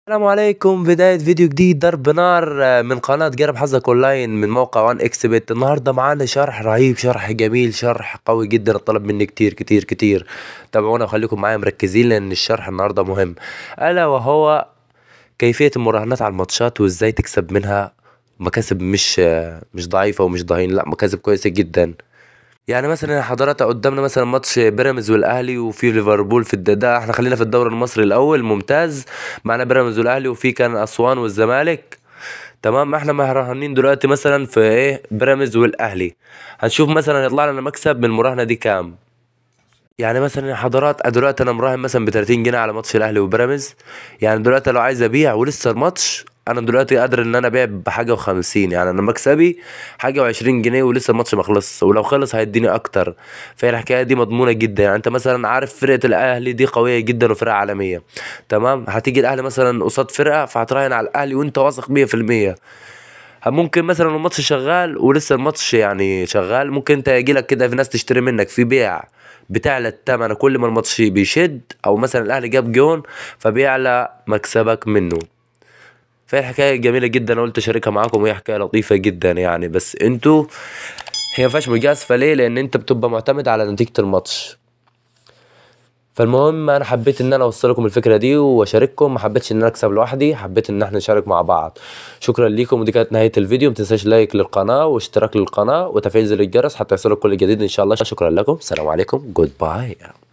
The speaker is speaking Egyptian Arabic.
السلام عليكم بداية فيديو جديد ضرب نار آه، من قناة جرب حظك اونلاين من موقع وان اكس بت النهاردة معانا شرح رهيب شرح جميل شرح قوي جدا الطلب مني كتير كتير كتير تابعونا وخليكم معايا مركزين لان الشرح النهاردة مهم الا وهو كيفية المراهنات على الماتشات وازاي تكسب منها مكاسب مش آه، مش ضعيفة ومش ضهين لا مكاسب كويسة جدا يعني مثلا حضرتك قدامنا مثلا ماتش بيراميدز والاهلي وفي ليفربول في ده احنا خلينا في الدوري المصري الاول ممتاز معنا بيراميدز والاهلي وفي كان اسوان والزمالك تمام احنا مهرهنين دلوقتي مثلا في ايه بيراميدز والاهلي هنشوف مثلا يطلع لنا مكسب من المراهنه دي كام يعني مثلا يا حضرات دلوقتي انا مراهن مثلا ب 30 جنيه على ماتش الاهلي وبيراميدز يعني دلوقتي لو عايز ابيع ولسه الماتش انا دلوقتي قادر ان انا ابيع بحاجه وخمسين يعني انا مكسبي حاجه وعشرين جنيه ولسه الماتش ما خلصش ولو خلص هيديني اكتر فهي الحكايه دي مضمونه جدا يعني انت مثلا عارف فرقه الاهلي دي قويه جدا وفرقه عالميه تمام هتيجي الاهلي مثلا قصاد فرقه فهتراهن على الاهلي وانت واثق 100% ممكن مثلا الماتش شغال ولسه الماتش يعني شغال ممكن انت يجيلك كده في ناس تشتري منك في بيع بتعلى الثمن كل ما الماتش بيشد او مثلا الاهلي جاب جون فبيعلى مكسبك منه فهي الحكايه جميله جدا انا قلت اشاركها معاكم وهي حكايه لطيفه جدا يعني بس انتوا هي مفيهاش مجازفه ليه لان انت بتبقى معتمد على نتيجه الماتش فالمهم انا حبيت ان انا اوصل لكم الفكره دي واشارككم ما حبيتش ان انا اكسب لوحدي حبيت ان احنا نشارك مع بعض شكرا ليكم ودي كانت نهايه الفيديو ما تنساش لايك للقناه واشتراك للقناه وتفعيل زر الجرس حتى يصلك كل جديد ان شاء الله شكرا لكم السلام عليكم جود باي